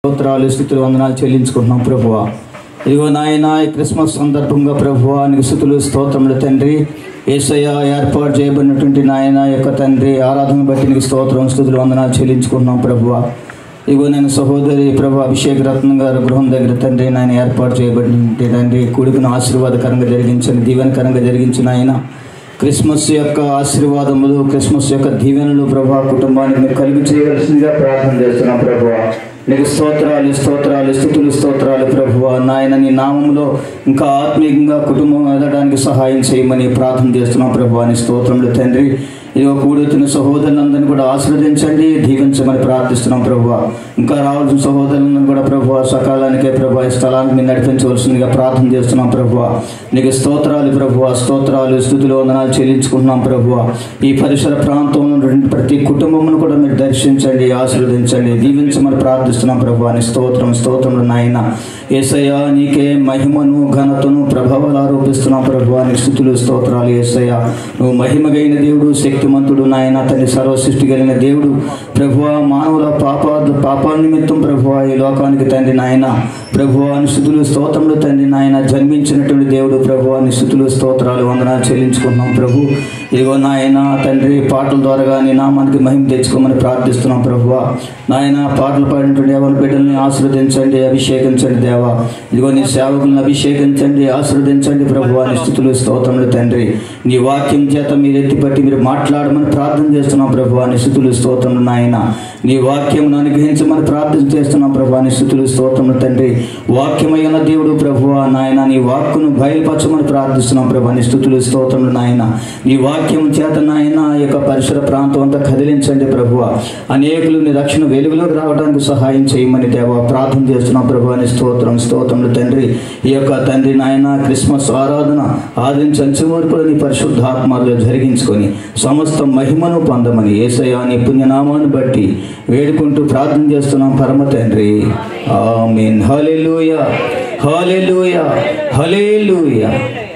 స్తోత్రాలు స్థుతులు వందనాలు చెల్లించుకుంటున్నాం ప్రభువ ఇదిగో నాయన ఈ క్రిస్మస్ సందర్భంగా ప్రభువ నీకు స్థుతులు స్తోత్రములు తండ్రి ఏసయ్య ఏర్పాటు చేయబడినటువంటి నాయన యొక్క తండ్రి ఆరాధన బట్టి నీకు స్తోత్రం స్థుతులు వందనాలు చెల్లించుకుంటున్నాం ప్రభువ ఇగో నేను సహోదరి ప్రభు అభిషేక్ రత్నం గారు గృహం దగ్గర తండ్రి నాయన ఏర్పాటు చేయబడినటువంటి తండ్రి కొడుకును ఆశీర్వాదకరంగా జరిగించండి దీవెనకరంగా జరిగించిన ఆయన క్రిస్మస్ యొక్క ఆశీర్వాదములు క్రిస్మస్ యొక్క దీవెనలు ప్రభా కుటుంబానికి మీరు కలిగి చేయవలసిందిగా ప్రార్థన చేస్తున్నాం ప్రభువా నీకు స్తోత్రాలు స్తోత్రాలు స్థుతులు స్తోత్రాలు ప్రభువ నాయన నీ నామంలో ఇంకా ఆత్మీయంగా కుటుంబం ఎదగడానికి సహాయం చేయమని ప్రార్థన చేస్తున్నాం ప్రభు నీ స్తోత్రములు తండ్రి ఇదిగో కూడుతున్న సహోదరులందరినీ కూడా ఆశీర్వదించండి దీవించమని ప్రార్థిస్తున్నాం ప్రభు ఇంకా రావాల్సిన సహోదరులందరినీ కూడా ప్రభు సకాలానికే ప్రభు ఈ స్థలానికి మీరు నడిపించవలసిందిగా ప్రార్థన చేస్తున్నాం ప్రభు నీకు స్తోత్రాలు ప్రభు స్తోత్రాలు స్థుతులు వందనాలు చెల్లించుకుంటున్నాం ప్రభు ఈ పరిసర ప్రాంతంలో ఉన్నటువంటి ప్రతి కుటుంబమును కూడా మీరు దర్శించండి ఆశీర్వదించండి దీవించమని ప్రార్థిస్తున్నాం ప్రభు అని స్తోత్రం స్తోత్రములు నాయన ఏసయ్య నీకే మహిమను ఘనతను ప్రభావాలు ఆరోపిస్తున్నాం ప్రభు అని స్థుతులు స్తోత్రాలు ఏసయ్య నువ్వు మహిమగైన దేవుడు శక్తిమంతుడు నాయన తన సర్వసృష్టి కలిగిన దేవుడు ప్రభువ మానవుల పాప పాపాల నిమిత్తం ప్రభువ ఈ లోకానికి తండ్రి నాయన ప్రభువ అని స్థుతులు స్తోత్రములు తండ్రి నాయన జన్మించినటువంటి దేవుడు ప్రభు అని స్థుతులు స్తోత్రాలు వందనాలు చెల్లించుకుంటున్నాం ప్రభు ఇదిగో నాయన తండ్రి పాటల ద్వారా నీ నామానికి మహిమ తెచ్చుకోమని ప్రార్థిస్తున్నాం ప్రభువ నాయన పాటలు పాడినటువంటి ఎవరి బిడ్డల్ని ఆశీర్వదించండి అభిషేకించండి దేవా ఇదిగో నీ సేవకులను అభిషేకించండి ఆశీర్వదించండి ప్రభు అని స్థుతులు స్తోత్రములు తండ్రి నీ వాక్యం చేత మీరు ఎత్తిపట్టి మీరు మాట్లాడమని ప్రార్థన చేస్తున్నాం ప్రభు అని స్థుతులు స్తోత్రములు నాయన నీ వాక్యం అనుగ్రహించమని ప్రార్థన చేస్తున్నాం ప్రభు అని స్థుతులు స్తోత్రములు తండ్రి వాక్యమైన దేవుడు ప్రభు నాయన నీ వాక్కును బయలుపరచమని ప్రార్థిస్తున్నాం ప్రభు అని స్థుతులు స్తోత్రములు నాయన నీ వాక్యం చేత నాయన ఈ యొక్క పరిసర ప్రాంతం అంతా కదిలించండి ప్రభు అనేకులు నీ రక్షణ వెలుగులోకి రావడానికి సహాయం చేయమని దేవ ప్రార్థన చేస్తున్నాం ప్రభు అని స్తోత్రం స్తోత్రములు తండ్రి ఈ యొక్క తండ్రి నాయన క్రిస్మస్ ఆరాధన ఆదరించంచి వరకు నీ పరిశుద్ధాత్మలో జరిగించుకొని సమస్త మహిమను పొందమని ఏసయ్య నీ పుణ్యనామాన్ని బట్టి వేడుకుంటూ ప్రార్థన చేస్తున్నాం పరమ తండ్రి ఆమీన్ హల్లెలూయా హల్లెలూయా hallelujah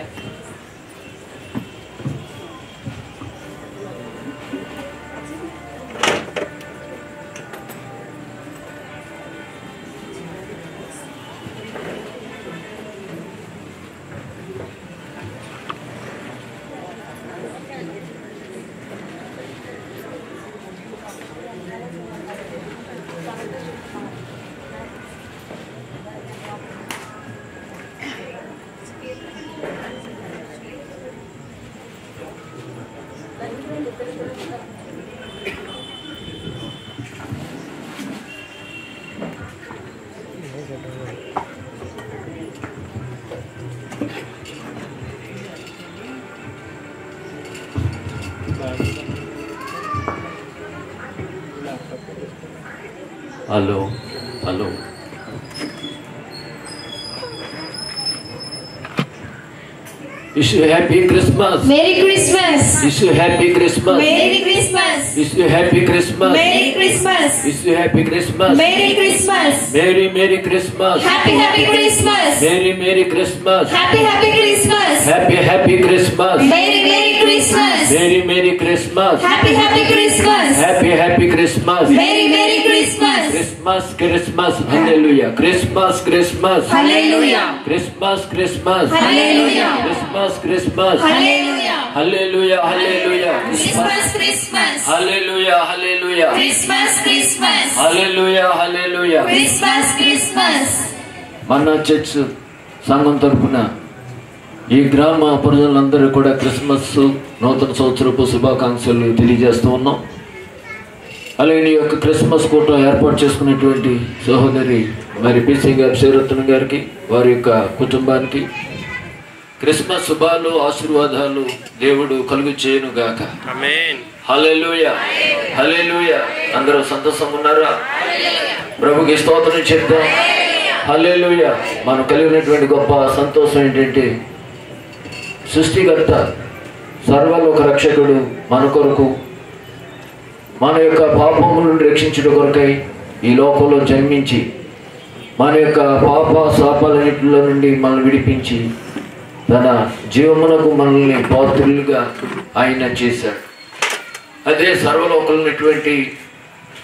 hello hello wish happy Christmas Merry Christmas! Wish happy Christmas Merry Christmas! Wish happy Christmas Merry Christmas! Wish happy Christmas Merry Christmas! Merry merry Christmas Happy Happy Christmas! Merry merry Christmas Happy Happy Christmas! Happy happy Christmas Merry Merry Christmas! Merry merry Christmas Happy Happy Christmas! Happy happy Christmas Merry Merry Christmas! Christmas Christmas హల్లెలూయా Christmas Christmas Hallelujah! Christmas Christmas Hallelujah! Christmas Christmas Hallelujah! Hallelujah hallelujah Christmas Christmas! Hallelujah hallelujah Christmas Christmas! Hallelujah hallelujah Christmas Christmas! మన church సంఘం తరపున ఈ గ్రామ ప్రజలందరూ కూడా Christmas నూతన సంవత్సరపు శుభాకాంక్షలు తెలియజేస్తూ ఉన్నాం అలాగే ఈ యొక్క క్రిస్మస్ కూట ఏర్పాటు చేసుకున్నటువంటి సహోదరి మరి పిసి గారి శివరత్న గారికి వారి యొక్క కుటుంబానికి క్రిస్మస్ శుభాలు ఆశీర్వాదాలు దేవుడు కలుగు చేయను గాక హల్లెలూయా హల్లెలూయా అందరూ సంతోషంగా ఉన్నారా ప్రభుకి స్తోత్రం చెప్తాం హల్లెలూయా మనం కలిగినటువంటి గొప్ప సంతోషం ఏంటంటే సృష్టికర్త సర్వలోక రక్షకుడు మన కొరకు మన యొక్క పాపములను రక్షించుట కొరకై ఈ లోకంలో జన్మించి మన యొక్క పాప శాపాలన్నింటిలో నుండి మనల్ని విడిపించి తన జీవమునకు మనల్ని పాత్రులుగా ఆయన చేశాడు అదే సర్వలోకమైనటువంటి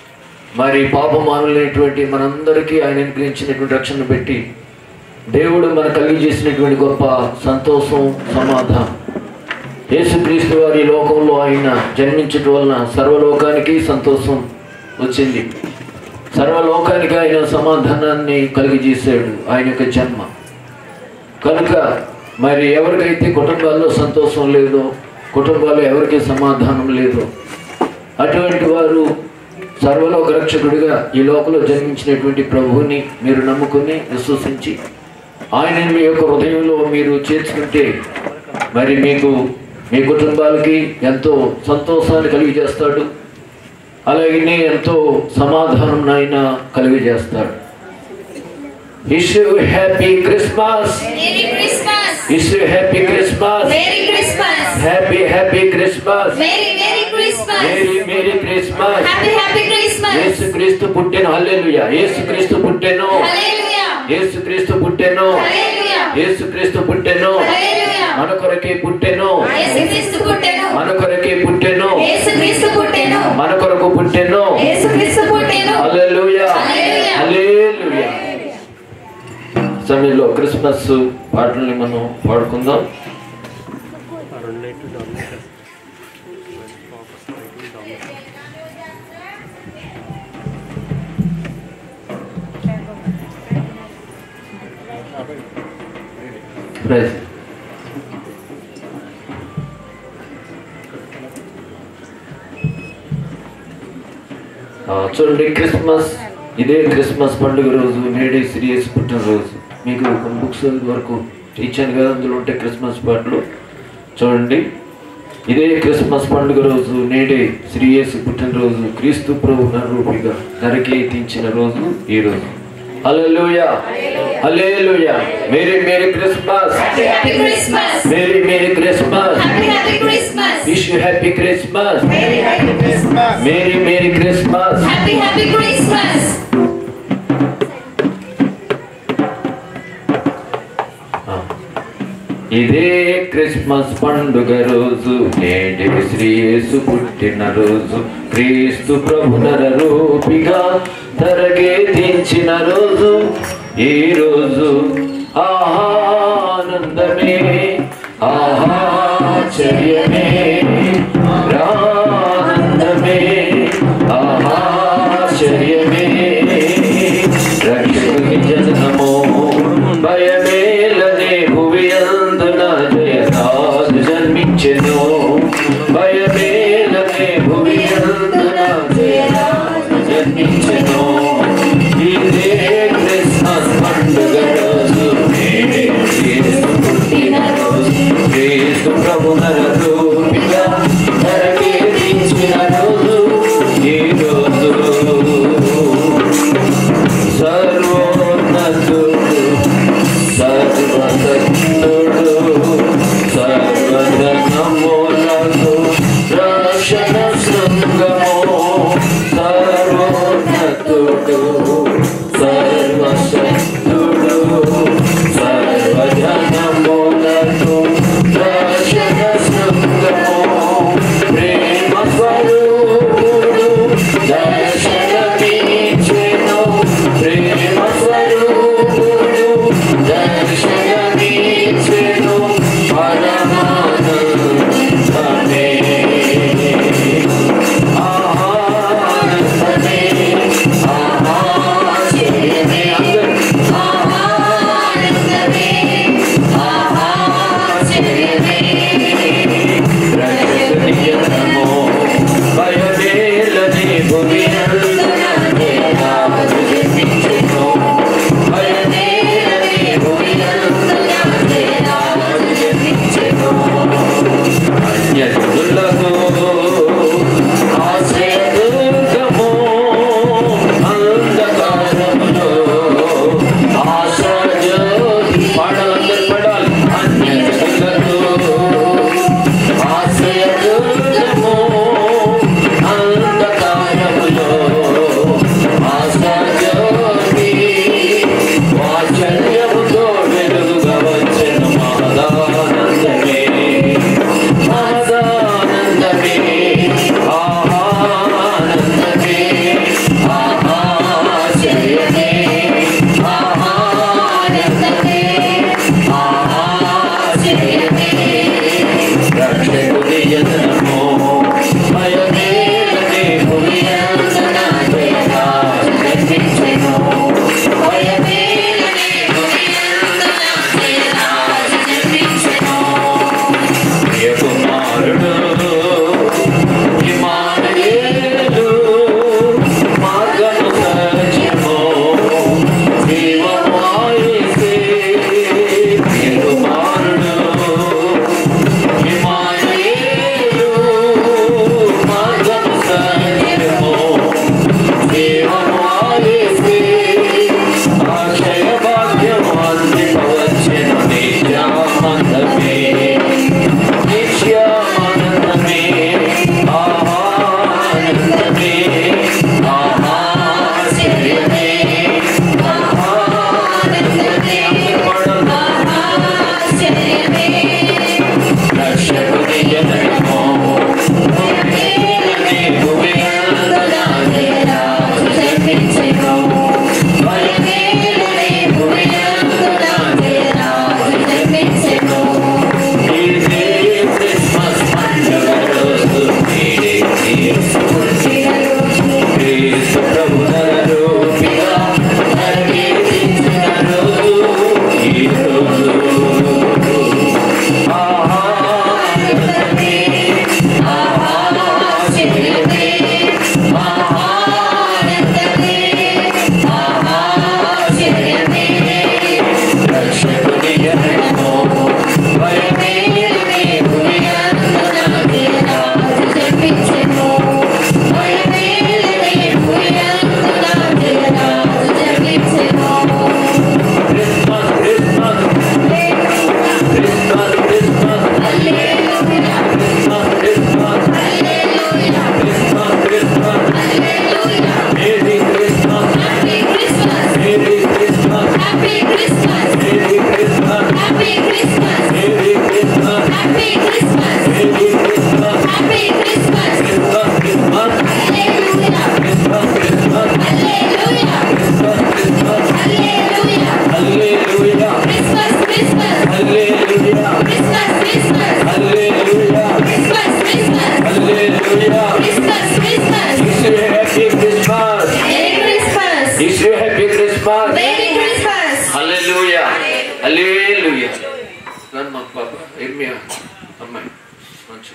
మరి పాపమానులైనటువంటి మనందరికీ ఆయన అనుగ్రహించినటువంటి రక్షణ పెట్టి దేవుడు మన కలిగి చేసినటువంటి గొప్ప సంతోషం సమాధానం యేసుక్రీస్తు వారి ఈ లోకంలో ఆయన జన్మించడం వలన సర్వలోకానికి సంతోషం వచ్చింది సర్వలోకానికి ఆయన సమాధానాన్ని కలిగజేశాడు ఆయన యొక్క జన్మ కనుక మరి ఎవరికైతే కుటుంబాల్లో సంతోషం లేదో కుటుంబాల్లో ఎవరికి సమాధానం లేదో అటువంటి వారు సర్వలోక రక్షకుడిగా ఈ లోకంలో జన్మించినటువంటి ప్రభువుని మీరు నమ్ముకుని విశ్వసించి ఆయనని మీ యొక్క హృదయంలో మీరు చేర్చుకుంటే మరి మీకు మీ కుటుంబాలకి ఎంతో సంతోషాన్ని కలిగజేస్తాడు అలాగే ఎంతో సమాధానం ఆయన కలిగజేస్తాడు wish you happy Christmas Merry Christmas. Wish you happy Christmas Merry Christmas. Happy happy Christmas Merry Merry Christmas. Merry merry Christmas Happy Happy Christmas. Yesu Kristu పుట్టెను హల్లెలూయా యేసు క్రీస్తు పుట్టెను Hallelujah. యేసు క్రీస్తు పుట్టెను Hallelujah. యేసు క్రీస్తు పుట్టెను Hallelujah. మన కొరకే పుట్టెను యేసుక్రీస్తు పుట్టెను. మన కొరకే పుట్టెను యేసుక్రీస్తు పుట్టెను. మన కొరకు పుట్టెను యేసుక్రీస్తు పుట్టెను. హల్లెలూయా హల్లెలూయా. హల్లెలూయా సమయంలో క్రిస్మస్ పాటల్ని మనం పాడుకుందాం ప్రైజ్ ఆ, చూడండి క్రిస్మస్ ఇదే క్రిస్మస్ పండుగ రోజు నేడే సిరియస్ పుట్టినరోజు మీకు కొన్ని బుక్స్ వరకు ఇచ్చాను కదా అందులో ఉంటే క్రిస్మస్ పాటలు చూడండి ఇదే క్రిస్మస్ పండుగ రోజు నేడే శ్రీయేసు పుట్టినరోజు క్రీస్తు ప్రభు రూపిగా ధరకి తీంచిన రోజు ఈ రోజు హల్లెలూయా హల్లెలూయా merry merry Christmas Happy Happy Christmas. Merry merry Christmas Happy Happy Christmas. Wish you happy Christmas Merry Merry Christmas. Merry merry Christmas Happy Happy Christmas. ఇదే క్రిస్మస్ పండుగ రోజు నేటి శ్రీయేసు పుట్టిన రోజు క్రీస్తు ప్రభు నర రూపిగా ధరగే దించిన రోజు ఈ రోజు ఆనందమే ఆశ్చర్యమే ఆనందమే ఆశ్చర్యమే రక్షకుని జననమో భయమేలనే భువి అందున జయరాజు జన్మించెను భయమేలనే భువి అందున జయరాజు జన్మించెను ఇదే క్రిస్మస్ పండుగ రోజు నేడే యేసు పుట్టిన రోజు క్రీస్తు ప్రభు నరదు హల్లెలూయా హల్లెలూయా రమ్మా పాప ఎమ్మి అమ్మాయి మంచి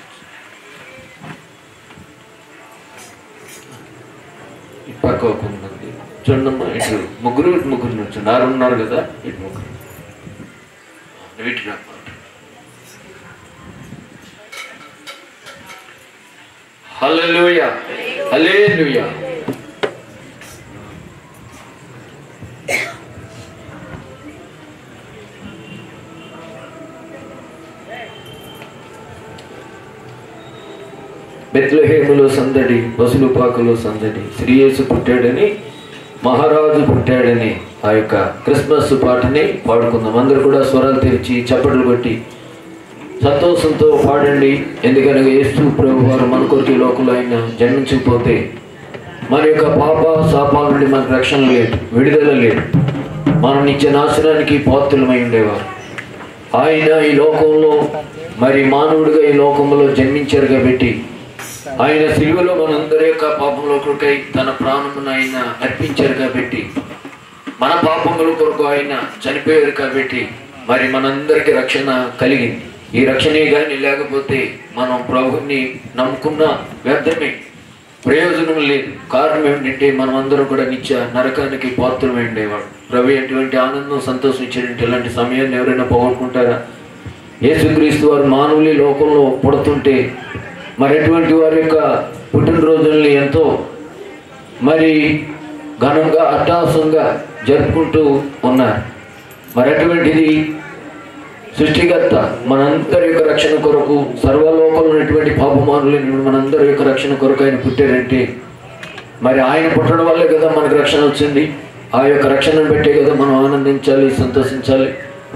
ఈ పక్క ఒక ఉంది చూడమ్మా ఇటు ముగ్గురు ఇటు ముగ్గురు నుంచి నారు ఉన్నారు కదా ఇటు ముగ్గురు వీటి రమ్మా హల్లెలూయా హల్లెలూయా బెత్లహేములో సందడి పసులు పాకలో సందడి శ్రీయేసు పుట్టాడని మహారాజు పుట్టాడని ఆ యొక్క క్రిస్మస్ పాటని పాడుకుందాం అందరూ కూడా స్వరాలు తెరిచి చప్పట్లు కొట్టి సంతోషంతో పాడండి ఎందుకనగా యేసు ప్రభు వారు మన కొరకు ఈ లోకంలో ఆయన జన్మించకపోతే మన యొక్క పాప శాపాల నుండి మనకు రక్షణ లేదు విడుదల లేదు మనం నిత్య నాశనానికి పాత్రులమై ఉండేవారు ఆయన ఈ లోకంలో మరి మానవుడిగా ఈ లోకంలో జన్మించారు కాబట్టి ఆయన సిలువలో మనందరి యొక్క పాపముల కొరకై తన ప్రాణమును ఆయన అర్పించారు కాబట్టి మన పాపముల కొరకు ఆయన చనిపోయారు కాబట్టి మరి మనందరికి రక్షణ కలిగింది ఈ రక్షణే కానీ లేకపోతే మనం ప్రభుని నమ్ముకున్న వ్యర్థమే ప్రయోజనం లేదు కారణం ఏమిటంటే మనం అందరం కూడా నిత్య నరకానికి పాత్రమై ఉండేవాడు ప్రభు ఎటువంటి ఆనందం సంతోషం ఇచ్చేటువంటి ఇలాంటి సమయాన్ని ఎవరైనా పోగొట్టుకుంటారా యేసుక్రీస్తు వారు మానవులు ఈ లోకంలో పుడుతుంటే మరి ఎటువంటి వారి యొక్క పుట్టినరోజుల్ని ఎంతో మరి ఘనంగా అట్టాసంగా జరుపుకుంటూ ఉన్నారు మరి అటువంటిది సృష్టికర్త మనందరి యొక్క రక్షణ కొరకు సర్వలోకంలో ఉన్నటువంటి పాపమానులైన మనందరి యొక్క రక్షణ కొరకు ఆయన పుట్టారంటే మరి ఆయన పుట్టడం వల్లే కదా మనకు రక్షణ వచ్చింది ఆ యొక్క రక్షణను బట్టే కదా మనం ఆనందించాలి సంతోషించాలి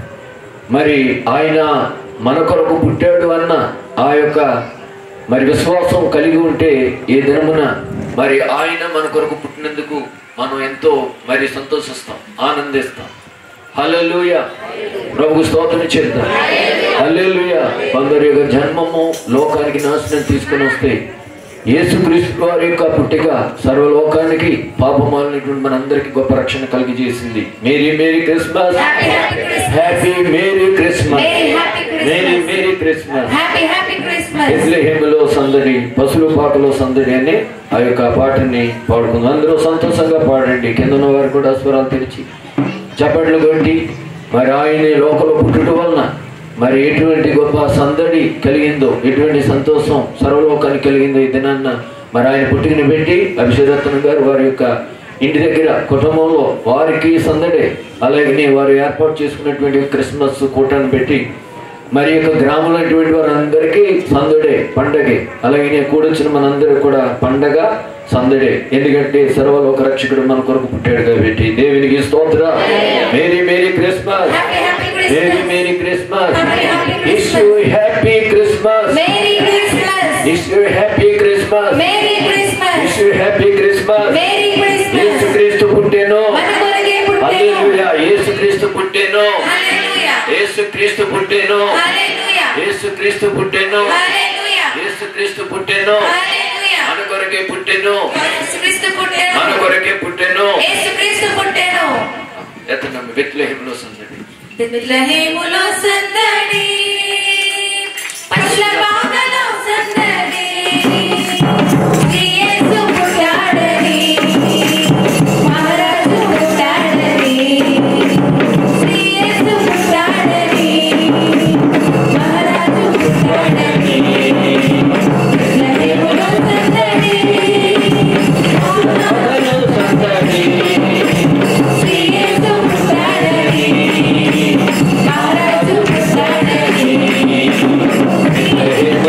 మరి ఆయన మన కొరకు పుట్టాడు అన్న ఆ యొక్క మరి విశ్వాసం కలిగి ఉంటే ఏ దినమున మరి ఆయన మన కొరకు పుట్టినందుకు మనం ఎంతో మరి సంతోషిస్తాం ఆనందిస్తాం హల్లెలూయ ప్రభు స్తోత్రం చేద్దాం హల్లెలూయ కొందరి యొక్క జన్మము లోకానికి నాశనం తీసుకొని వస్తే యేసుక్రీస్తు వారి యొక్క పుట్టిక సర్వలోకానికి పాపమాలినటువంటి మనందరికీ గొప్ప రక్షణ కలిగి చేసింది merry merry Christmas Happy, happy Christmas. Happy merry Christmas Merry happy Christmas. Merry merry Christmas Happy, happy Christmas. బెత్లెహేములో సందడి పశువుల పాటలో సందడి అని ఆ యొక్క పాటని పాడుకుందాం అందరూ సంతోషంగా పాడండి కింద ఉన్న వారు కూడా స్వరాలు తెరిచి చప్పట్లు కొట్టి మరి ఆయన ఈ లోకంలో పుట్టుట వలన మరి ఎటువంటి గొప్ప సందడి కలిగిందో ఎటువంటి సంతోషం సర్వలోకానికి కలిగిందో ఈ దినాన్న మరి ఆయన పుట్టికని పెట్టి అభిషేదత్తన గారు వారి యొక్క ఇంటి దగ్గర కుటుంబంలో వారికి సందడే అలాగే వారు ఏర్పాటు చేసుకున్నటువంటి క్రిస్మస్ కూటాన్ని పెట్టి మరి యొక్క గ్రామంలో అటువంటి వారందరికీ సందడే పండగే అలాగే కూడొచ్చిన మనందరూ కూడా పండగ సందడే ఎందుకంటే సర్వలోక రక్షకుడు మన కొరకు పుట్టాడు కాబట్టి దేవునికి స్తోత్ర merry merry Christmas Happy, happy merry Christmas. Merry Christmas Happy, happy wish Christmas. Happy Christmas Merry Christmas. Wish happy Christmas Merry Christmas. Wish happy Christmas Merry Christmas. యేసుక్రీస్తు పుట్టెను మన కొరకే పుట్టెను. హల్లెలూయా యేసుక్రీస్తు పుట్టెను Hallelujah. యేసుక్రీస్తు పుట్టెను Hallelujah. యేసుక్రీస్తు పుట్టెను Hallelujah. యేసుక్రీస్తు పుట్టెను Hallelujah. మన కొరకే పుట్టెను యేసుక్రీస్తు పుట్టెను. మన కొరకే పుట్టెను యేసుక్రీస్తు పుట్టెను. ఎత్తనమ్మ బెత్లెహేములో సందడి బెత్లెహేములో సందడి పశుల పాకలో సందడి యేసు పుట్టాడని మహారాజు పుట్టాడని యేసు పుట్టాడని మహారాజు పుట్టాడని బెత్లెహేములో సందడి పగలు సందడి యేసు పుట్టాడని మహారాజు పుట్టాడని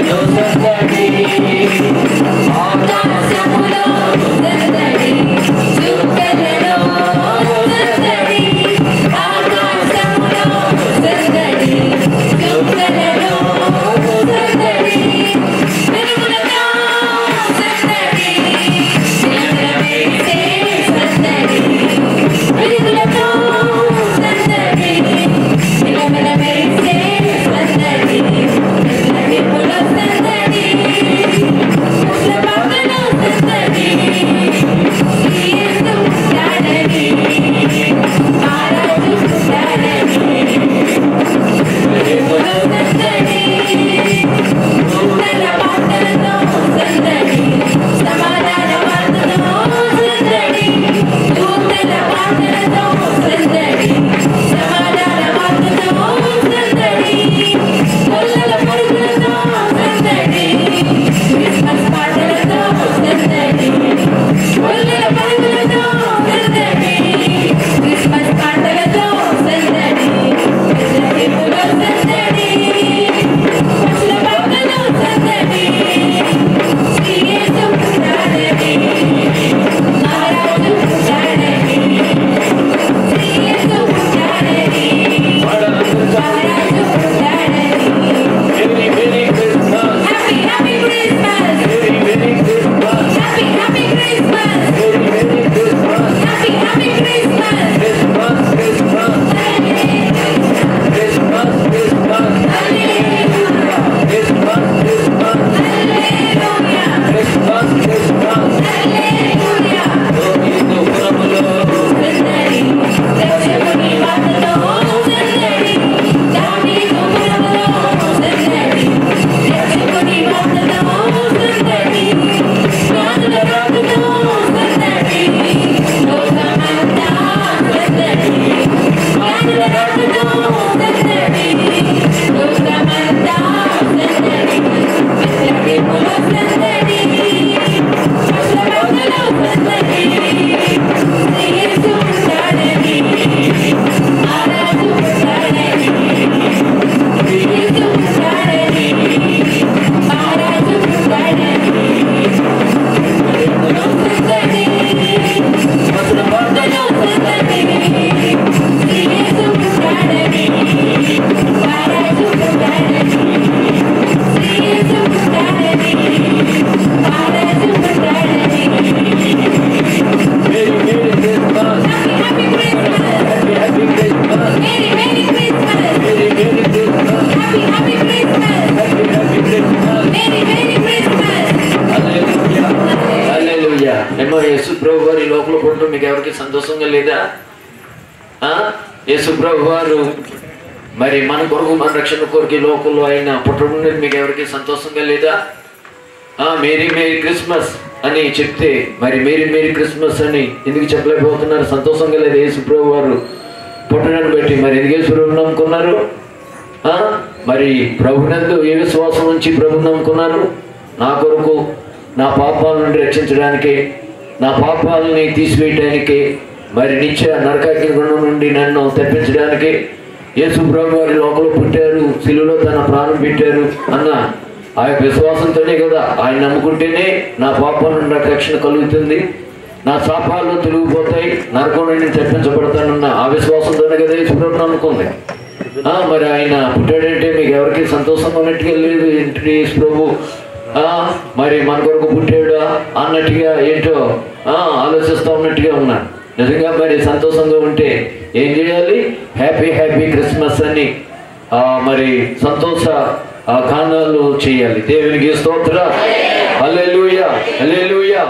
ఆ? యేసు ప్రభు వారు మరి మన కొరకు మన రక్షణ కొరకు ఈ లోకంలో ఆయన పుట్టడం మీకు ఎవరికి సంతోషంగా లేదా ఆ మేరీ మేరీ క్రిస్మస్ అని చెప్తే మరి మేరీ మేరీ క్రిస్మస్ అని ఎందుకు చెప్పలేకపోతున్నారు సంతోషంగా లేదు యేసు ప్రభు వారు పుట్టడాన్ని బట్టి మరి ఎందుకు యేసు ప్రభు నమ్ముకున్నారు ఆ? మరి ప్రభునందు ఏ విశ్వాసం నుంచి ప్రభు నమ్ముకున్నారు నా కొరకు నా పాపాల నుండి రక్షించడానికి నా పాపాలని తీసివేయడానికి మరి నిత్య నరకాగ్ని గుణం నుండి నన్ను తప్పించడానికి యేసు ప్రభు వారి లోపల పుట్టారు శిలువలో తన ప్రాణం పెట్టారు అన్న ఆ యొక్క విశ్వాసంతోనే కదా ఆయన నమ్ముకుంటేనే నా పాపాల నుండి నాకు రక్షణ కలుగుతుంది నా శాపాలు తొలగిపోతాయి నరకం నుండి తప్పించబడతానన్న ఆ విశ్వాసంతోనే కదా యేసు ప్రభు నమ్ముకుంది ఆ, మరి ఆయన పుట్టాడంటే మీకు ఎవరికి సంతోషంగా ఉన్నట్టుగా లేదు ఏంటి యేసు ప్రభు ఆ, మరి మన కొరకు పుట్టాడా అన్నట్టుగా ఏంటో ఆ, ఆలోచిస్తూ ఉన్నట్టుగా ఉన్నాను నిజంగా మరి సంతోషంగా ఉంటే ఏం చేయాలి హ్యాపీ హ్యాపీ క్రిస్మస్ అని ఆ, మరి సంతోష ఆ, కారణాలు చేయాలి దేవునికి స్తోత్ర హల్లెలూయా హల్లెలూయా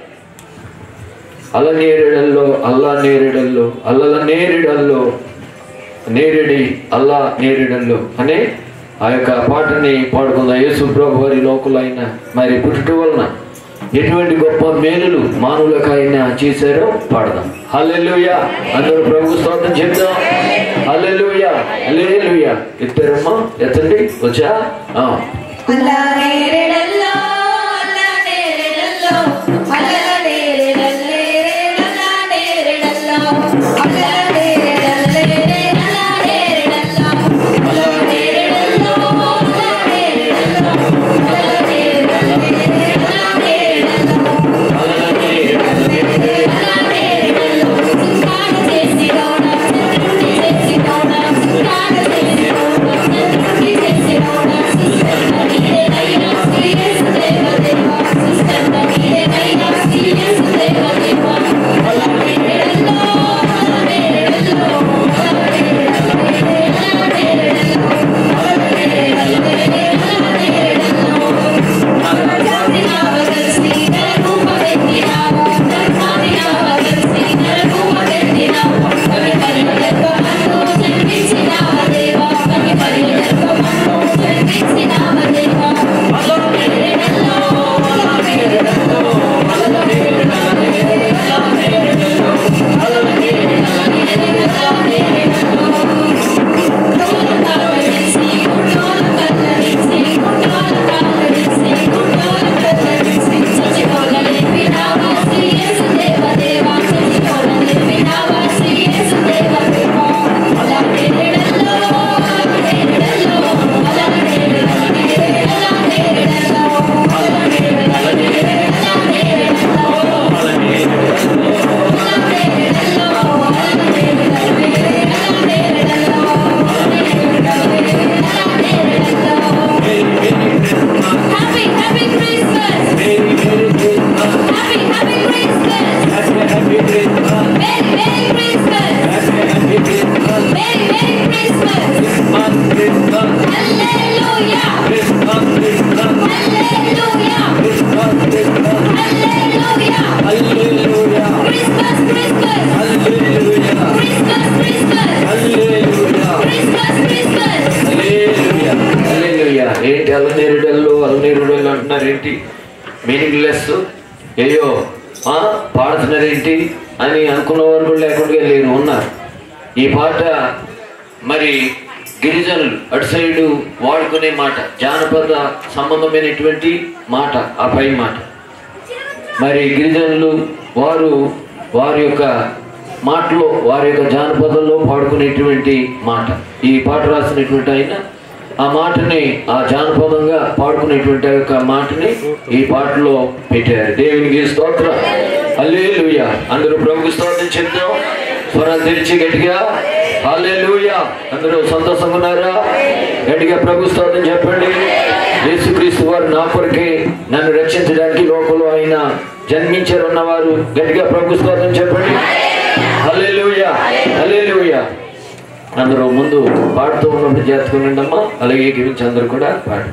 అల్ల నేరేడల్లో అల్లా నేరేడల్లో అల్లల నేరేడల్లో నేరేడి అల్లా నేరేడల్లో అనే ఆ యొక్క పాటని పాడుకుందాం యేసు ప్రభు వారి లోకులైన మరి పుట్టుట వలన ఎటువంటి గొప్ప మేలులు మానవులకు ఆయన చేశారో పాడదాం హల్లెలూయా అందరూ ప్రభు స్తోత్రం చెప్దాం హల్లెలూయా హల్లెలూయా ఎత్తారమ్మా ఎత్తండి వచ్చా ఆ. అల్లా నేరెడల్లో అల్లా నేరెడల్లో అల్లా నేరెడల్లే అల్లా నేరెడల్లో అల్లా నేరెడల్లే అల్లా నేరెడల్లో అల్లా నేరెడల్లో అల్లా నేరెడల్లో అల్లా నేరెడల్లే అల్లా నేరెడల్లో అల్లా నేరెడల్లో సుఖాన చేసి రోడా చంద్రుడి చేసి రోడా సుఖాన చేసి రోడా చంద్రుడి చేసి రోడా Happy, happy Christmas! Happy, happy Christmas! Merry, Merry Christmas! Merry, Merry Christmas! Hallelujah! Hallelujah! Hallelujah! Christmas, Christmas! Christmas, Christmas! Christmas, Christmas! Hallelujah. హల్లెలూయా. ఏంటి అల్లనేరుడల్లో అల్లనేరుడల్లో అంటున్నారు ఏంటి మీనింగ్ లెస్ అయ్యో ఆ, పాడుతున్నారు ఏంటి అని అనుకున్నవారు కూడా లేకుండా లేరు ఉన్నారు ఈ పాట మరి గిరిజనులు అటు సైడు వాడుకునే మాట జానపద సంబంధమైనటువంటి మాట ఆ పై మాట మరి గిరిజనులు వారు వారి యొక్క మాటలో వారి యొక్క జానపదంలో పాడుకునేటువంటి మాట ఈ పాట రాసినటువంటి ఆయన ఆ మాటని ఆ జానపదంగా పాడుకునేటువంటి ఆ యొక్క మాటని ఈ పాటలో పెట్టారు దేవునికి స్తోత్రం హల్లెలూయా అందరూ ప్రభుకి స్తోత్రం చెప్తాం స్వరాలు తెరిచి గట్టిగా హల్లెలూయా అందరూ సంతోషంగా ఉన్నారా గట్టిగా ప్రభు స్తోత్రం చెప్పండి యేసుక్రీస్తు వారు నా కొరకే నన్ను రక్షించడానికి లోకంలో ఆయన జన్మించారు ఉన్నవారు గట్టిగా ప్రభు స్తోత్రం చెప్పండి హల్లెలూయా హల్లెలూయా అందరూ ముందు పాడుతూ ఉన్నప్పుడు చేర్చుకుని అమ్మా అలాగే గురించి అందరూ కూడా పాడు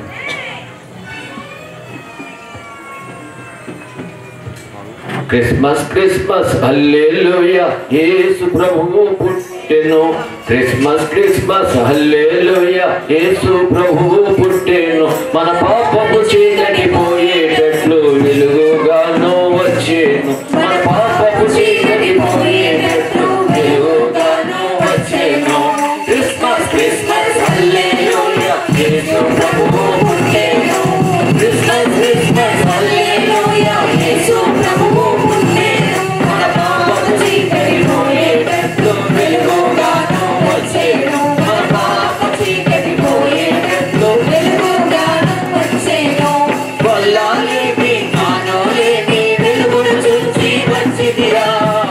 క్రిస్మస్ క్రిస్మస్ హల్లెలూయా యేసు ప్రభువు పుట్టెను క్రిస్మస్ క్రిస్మస్ హల్లెలూయా యేసు ప్రభువు పుట్టెను మన పాపపు చీకటి పోయేటట్లు వెలుగుగాను వచ్చేను మన పాపపు చీకటి పోయేటట్లు వెలుగుగాను వచ్చేను క్రిస్మస్ క్రిస్మస్ హల్లెలూయా యేసు ప్రభువు పుట్టెను క్రిస్మస్ క్రిస్మస్ హల్లెలూయా యేసు ప్రభువు పుట్టెను మన పాపపు చీకటి పోయేటట్లు వెలుగుగాను వచ్చేను మన పాప చీకటి పోయేటట్లు వెలుగుగాను వచ్చేను వల్లాలేమి జ్ఞానోలేమి వెలుగును చూచి వచ్చిదిరా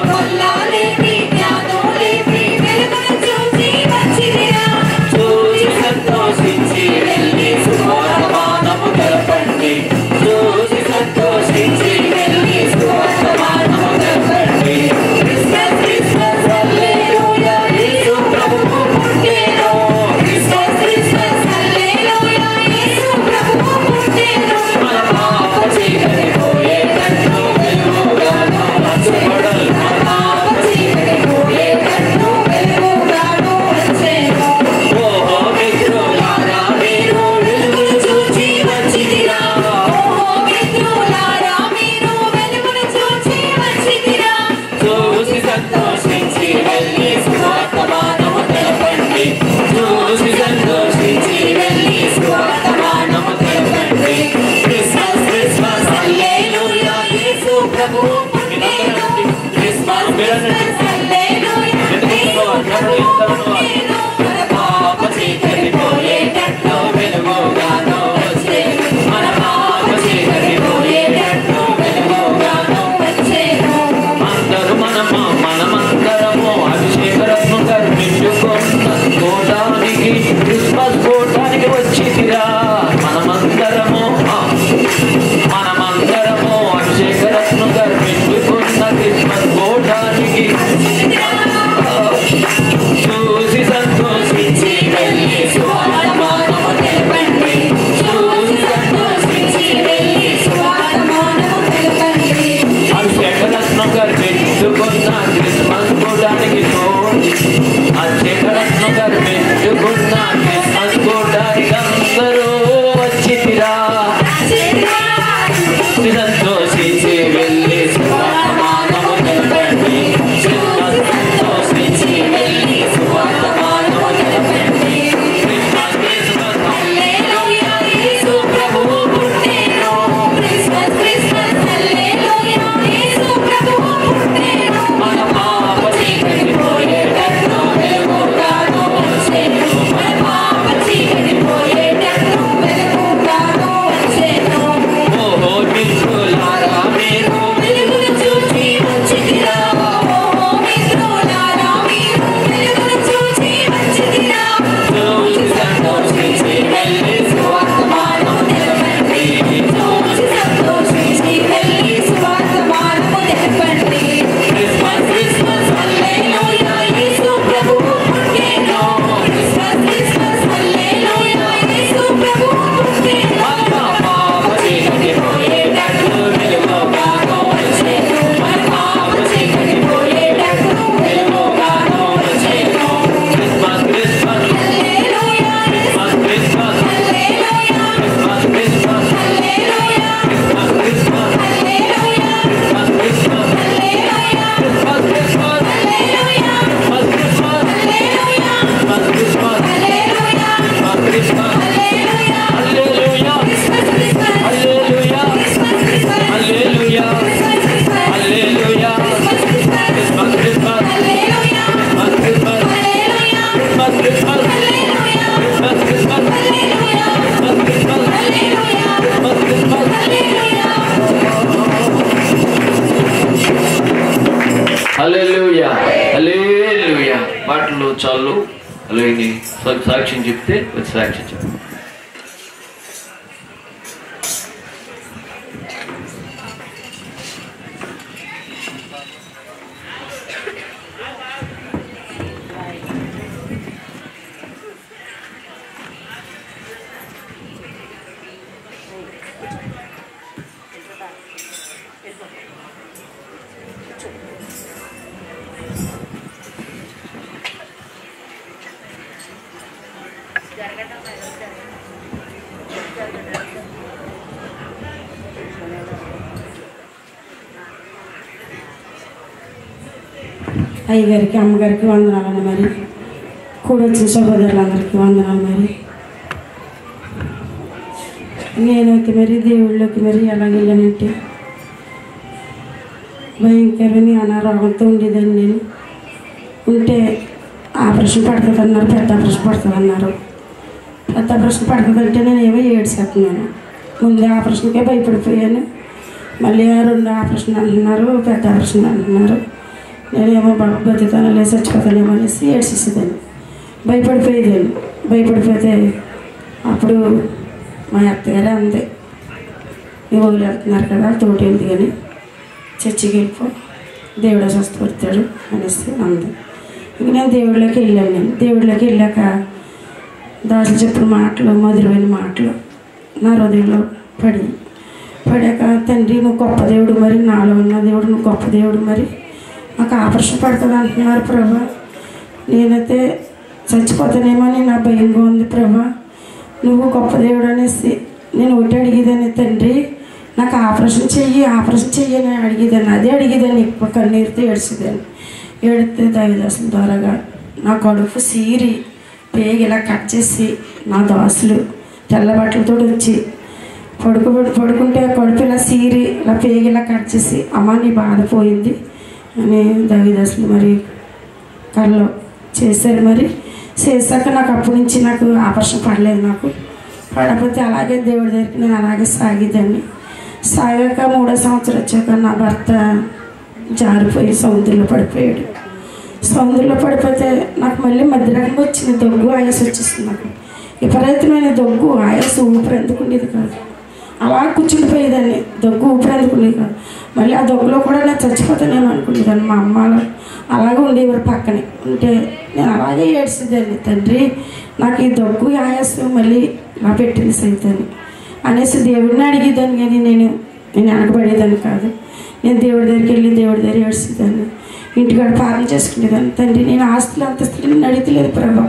వల్లాలేమి జ్ఞానోలేమి వెలుగును చూసి వచ్చిదిరా చూసి సంతోషించి వెళ్ళి సువర్తమానము తెలపండి చూసి సంతోషించి వెళ్ళి సువర్తమానము తెలపండి క్రిస్మస్ క్రిస్మస్ హల్లెలూయా యేసు ప్రభువు పుట్టెను క్రిస్మస్ క్రిస్మస్ హల్లెలూయా యేసు ప్రభువు పుట్టెను మన పాప చీకటి పోయేటట్లు వెలుగుగాను వచ్చబడల్ మన పాప చీకటి పోయేటట్లు వెలుగుగాను వచ్చేను ఓహో మిత్రులారా మీరు వెలుగును చూచి వచ్చిదిరా ఓహో మిత్రులారా మీరు వెలుగును చూచి వచ్చిదిరా చూసి సంతోషించి వెళ్ళి సువర్తమానము తెలపండి చూసి సంతోషించి వెళ్ళి సువర్తమానము తెలపండి క్రిస్మస్ క్రిస్మస్ హల్లెలూయా యేసు ప్రభువు పుట్టెను క్రిస్మస్ క్రిస్మస్ హల్లెలూయా యేసు ప్రభువు పుట్టెను మన పాప చీకటి పోయేటట్లు వెలుగుగాను వచ్చేను మన పాప చీకటి పోయేటట్లు వెలుగుగాను వచ్చేను అందరూ మనము మనమందరము అభిషేక రత్నం కర్పించుకున్న కోటానికి క్రిస్మస్ కోటానికి వచ్చిదిరా మనమందరము ఆ, మనమందరము అభిషేక రత్నం కర్పించుకున్న క్రిస్మస్ కోటానికి చూసి సంతోషించి వెళ్ళి సువర్తమానము తెలపండి చూసి సంతోషించి వెళ్ళి సువర్తమానము తెలపండి అభిషేక రత్నం కర్పించుకున్న క్రిస్మస్ కూడానికి అభిషేక రత్నం కర్పించుకున్న క్రిస్మస్ కూడానికి అందరూ వచ్చితిరా సంతోషించి వెళ్ళి సువర్తమానము తెలపండి క్రిస్మస్ సంతోషించి వెళ్ళి సువర్తమానము తెలపండి క్రిస్మస్ క్రిస్మస్ హల్లెలూయా యేసు ప్రభువు పుట్టెను క్రిస్మస్ క్రిస్మస్ హల్లెలూయా యేసు ప్రభువు పుట్టెను మన పాప చీకటి పోయేటట్లు వెలుగుగాను వచ్చేను మన పాప చీకటి పోయేటట్లు వెలుగుగాను వచ్చెను ఓహో మిత్రులారా మీరు వెలుగును చూచి వచ్చిదిరా ఓహో మిత్రులారా మీరు వెలుగును చూచి వచ్చిదిరా చూసి సంతోషించి వెళ్ళి సువర్తమానము తెలపండి చూచి సంతోషించి వెళ్ళి సువార్తమానము తెలపండి క్రిస్మస్ క్రిస్మస్ హల్లెలూయా యేసు ప్రభువు పుట్టెను క్రిస్మస్ క్రిస్మస్ హల్లెలూయా యేసు ప్రభువు పుట్టెను మన పాప చీకటి పోయేటట్లు వెలుగుగాను వచ్చేను మన పాప చీకటి పోయేటట్లు వెలుగుగాను వచ్చేను క్రిస్మస్ క్రిస్మస్ హల్లెలూయా క్రిస్మస్ క్రిస్మస్ హల్లెలూయా క్రిస్మస్ క్రిస్మస్ హల్లెలూయా క్రిస్మస్ క్రిస్మస్ హల్లెలూయా క్రిస్మస్ క్రిస్మస్ హల్లెలూయా క్రిస్మస్ క్రిస్మస్ హల్లెలూయా క్రిస్మస్ క్రిస్మస్ హల్లెలూయా క్రిస్మస్ క్రిస్మస్ హల్లెలూయా క్రిస్మస్ క్రిస్మస్ హల్లెలూయా హల్లెలూయా క్రిస్మస్ క్రిస్మస్ హల్లెలూయా క్రిస్మస్ క్రిస్మస్ హల్లెలూయా క్రిస్మస్ క్రిస్మస్ హల్లెలూయా క్రిస్మస్ క్రిస్మస్ క్రిస్మస్ క్రిస్మస్ హల్లెలూయా క్రిస్మస్ క్రిస్మస్ హల్లెలూయా క్రిస్మస్ క్రిస్మస్ హల్లెలూయా Christmas Christmas హల్లెలూయా Christmas Christmas హల్లెలూయా Christmas Christmas హల్లెలూయా హల్లెలూయా హల్లెలూయా పాటలు చాలు అలాగే సాక్ష్యం చెప్తే వచ్చి సాక్ష్యం చెప్పు అయ్యగారికి అమ్మగారికి వందనాలండి మరి కూడా వచ్చిన సహోదరులందరికీ వందనాలు మరి నేనైతే మరి దేవుళ్ళకి మరి ఎలాగ వెళ్ళానంటే భయంకరమైన అనారోగ్యంతో ఉండేదాన్ని నేను ఉంటే ఆపరేషన్ పడుతుంది అన్నారు పెద్ద ఆపరేషన్ పడుతుంది అన్నారు పెద్ద ఆపరేషన్ పడుతుంది అంటే నేను ఏమో ఏడ్చేస్తున్నాను ముందే ఆపరేషన్కే భయపడిపోయాను మళ్ళీ ఆ రెండు ఆపరేషన్ అంటున్నారు పెద్ద ఆపరేషన్ అంటున్నారు నేనేమో బాబు బతుకుతాను లేసి చచ్చిపోతానేమో అనేసి ఏడ్చేసేదాన్ని భయపడిపోయేదాన్ని భయపడిపోతే అప్పుడు మా అత్తగారే అంది మీ ఊళ్ళు వెళ్తున్నారు కదా తోటి ఉంది కానీ చర్చికి వెళ్ళిపో దేవుడే స్వస్థపడతాడు అనేసి అంది ఇంక నేను దేవుళ్ళకి వెళ్ళాను నేను దేవుళ్ళకి వెళ్ళాక దాసులు చెప్పిన మాటలు మధురమైన మాటలు నా హృదయంలో పడి పడాక తండ్రి నువ్వు గొప్ప దేవుడు మరి నాలో ఉన్న దేవుడు నువ్వు గొప్ప దేవుడు మరి నాకు ఆపరేషన్ పడుతుంది అంటున్నారు ప్రభా నేనైతే చచ్చిపోతానేమో అని నా భయంగా ఉంది ప్రభా నువ్వు గొప్ప దేవుడు అనేసి నేను ఒకటి అడిగేదాన్ని తండ్రి నాకు ఆపరేషన్ చెయ్యి ఆపరేషన్ చెయ్యి అని అడిగేదాన్ని అదే అడిగేదాన్ని ఇప్పుడు కన్నీరుతో ఏడ్చేదాన్ని ఏడితే దైవదాసుల ద్వారాగా నా కడుపు సీరి పేగి ఇలా కట్ చేసి నా దోసలు తెల్ల బట్టలతో వచ్చి పడుకు పడుకుంటే కడుపు ఇలా సీరి ఇలా పేగి ఇలా కట్ చేసి అమ్మ నీ బాధ పోయింది అని దైవదాసులు మరి కళ్ళు చేశారు మరి చేశాక నాకు అప్పటి నుంచి నాకు ఆపరేషన్ పడలేదు నాకు పడకపోతే అలాగే దేవుడి దగ్గరికి నేను అలాగే సాగేదాన్ని సాగాక మూడో సంవత్సరం వచ్చాక నా భర్త జారిపోయి సముద్రంలో పడిపోయాడు సముద్రంలో పడిపోతే నాకు మళ్ళీ మధ్యరకం వచ్చింది దగ్గు ఆయాస వచ్చేసింది నాకు విపరీతమైన దగ్గు ఆయాస ఊపిరి ఎందుకుండేది కాదు అలా కూర్చుండిపోయేదాన్ని దగ్గు ఊపిరి ఎందుకుండేది కాదు మళ్ళీ ఆ దగ్గులో కూడా నేను చచ్చిపోతానేమో అనుకునేదాన్ని మా అమ్మ అలా అలాగే ఉండేవారు పక్కనే ఉంటే నేను అలాగే ఏడ్చేదాన్ని తండ్రి నాకు ఈ దగ్గు ఆయాసం మళ్ళీ నా పెట్టింది సైతాన్ని అనేసి దేవుడిని అడిగేదాన్ని కానీ నేను నేను వెనకబడేదాన్ని కాదు నేను దేవుడి దగ్గరికి వెళ్ళి దేవుడి దగ్గర ఏడ్చేదాన్ని ఇంటికాడ పాలన చేసుకునేదాన్ని తండ్రి నేను ఆస్తులు అంతస్తులు నేను అడిగలేదు ప్రభా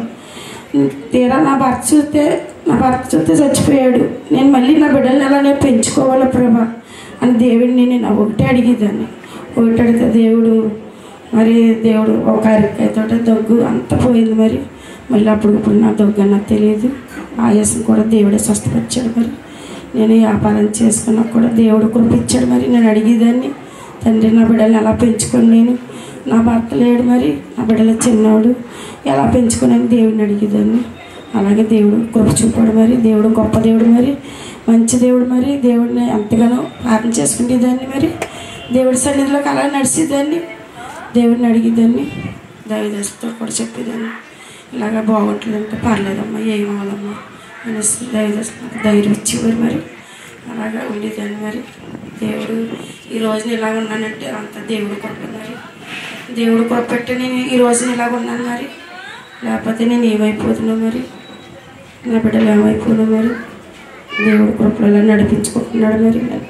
తీరా నా భర్త చూస్తే నా భర్త చూస్తే చచ్చిపోయాడు నేను మళ్ళీ నా బిడ్డల్ని అలానే పెంచుకోవాలి ప్రభా అని దేవుడిని నేను ఒకటే అడిగేదాన్ని ఒకటి అడిగితే దేవుడు మరి దేవుడు ఒక అరికాయతో దగ్గు అంతా పోయింది మరి మళ్ళీ అప్పుడు ఇప్పుడు నా దగ్గు నాకు తెలియదు ఆయాసం కూడా దేవుడే స్వస్థపరిచాడు మరి నేను వ్యాపారం చేసుకున్నా కూడా దేవుడు కురిపించాడు మరి నేను అడిగేదాన్ని తండ్రి నా బిడ్డల్ని ఎలా పెంచుకొని నేను నా భర్త లేడు మరి నా బిడ్డల చిన్నవాడు ఎలా పెంచుకొని అని దేవుడిని అడిగేదాన్ని అలాగే దేవుడు కృప చూపాడు మరి దేవుడు గొప్ప దేవుడు మరి మంచి దేవుడు మరి దేవుడిని ఎంతగానో ప్రార్థన చేసుకునేదాన్ని మరి దేవుడి సన్నిధిలోకి అలా నడిచేదాన్ని దేవుడిని అడిగేదాన్ని దైవదశతో కూడా చెప్పేదాన్ని ఇలాగ బాగుంటుందంటే పర్లేదమ్మా ఏమవ్వాలమ్మా అనేసి దైవదశ ధైర్యం ఇచ్చేవారు మరి అలాగా ఉండేదాన్ని మరి దేవుడు ఈ రోజున ఇలాగ ఉన్నానంటే అంత దేవుడు కృప మరి దేవుడు కృప పెట్టి నేను ఈ రోజున ఇలాగ ఉన్నాను మరి లేకపోతే నేను ఏమైపోతున్నా మరి నా బిడ్డలు ఏమైపోయినా మరి దేవుడు కృపలో ఇలా నడిపించుకుంటున్నాడు మరి నేను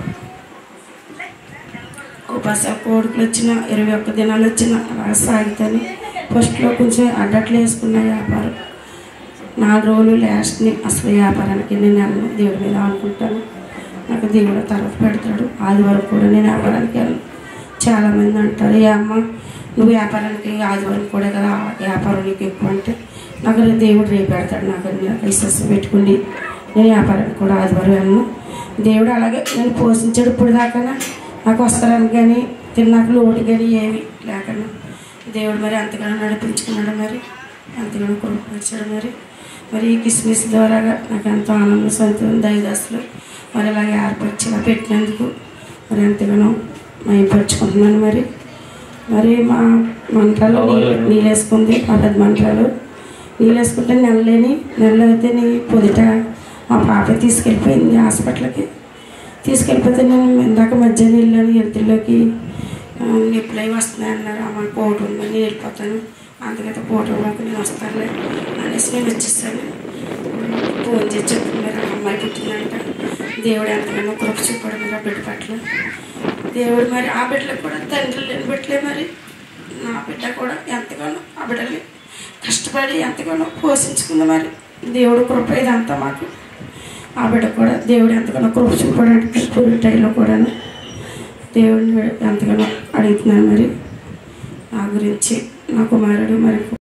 ఉపాస కోడికలు వచ్చిన ఇరవై ఒక్క దినాలు వచ్చిన అలా సాగుతాను ఫస్ట్లో కొంచెం అడ్డట్లు వేసుకున్న వ్యాపారం నాలుగు రోజులు లాస్ట్ని అసలు వ్యాపారానికి నేను వెళ్ళను దేవుడి మీద అనుకుంటాను నాకు దేవుడు తర్వాత పెడతాడు ఆదివారం కూడా నేను వ్యాపారానికి వెళ్ళను చాలామంది అంటారు ఏ అమ్మ నువ్వు వ్యాపారానికి ఆదివారం కూడా కదా వ్యాపారం నీకు ఎక్కువ అంటే నాకు రేపు దేవుడు రేపు పెడతాడు నాకు విశ్వాసం పెట్టుకుని నేను వ్యాపారానికి కూడా ఆదివారం వెళ్ళను దేవుడు అలాగే నేను పోషించాడు ఇప్పుడు దాకా నాకు వస్త్రానికి కానీ తిన్నాక లోటు కానీ ఏమి లేకుండా దేవుడు మరి ఎంతగానో నడిపించుకున్నాడు మరి ఎంతగానో కొనుక్కొచ్చాడు మరి మరి ఈ కిస్మిస్ ద్వారా నాకు ఎంతో ఆనందం సొంతం దయదాసులు మరి ఇలాగ ఏర్పరిచి ఇలా పెట్టినందుకు మరి ఎంతగానో మైపరుచుకుంటున్నాను మరి మరి మా మంటలు నీళ్ళు వేసుకుంది మా పెద్ద మంటలు నీళ్ళు వేసుకుంటే నెలలేని నెల అయితే నీ పొదిట మా పాప తీసుకెళ్ళిపోయింది హాస్పిటల్కి తీసుకెళ్ళిపోతే నేను ఇందాక మధ్యాహ్నం వెళ్ళాను ఎత్తుల్లోకి నొప్పులు అవి వస్తున్నాయి అన్నారు అమ్మ పోటు ఉంది నేను వెళ్ళిపోతాను అందుకైతే పోటు మాకు నేను వస్తానులే అనేసి నేను వచ్చేసాను ఫోన్ చేసి చెప్తున్నారు అమ్మాయి పుట్టిందంట దేవుడు ఎంతగానో కృప చూపాడు మరి ఆ బిడ్డ పట్ల దేవుడు మరి ఆ బిడ్డలకు కూడా తండ్రి లేని బిడ్డలే మరి నా బిడ్డ కూడా ఎంతగానో ఆ బిడ్డల్ని కష్టపడి ఎంతగానో పోషించుకుంది మరి దేవుడు కృప ఇదంతా మాకు ఆ బిడ్డ కూడా దేవుడు ఎంతగానో కృప చూపడానికి పూరి టైంలో కూడా దేవుడిని ఎంతగానో అడుగుతున్నాను మరి నా గురించి నా కుమారుడు మరి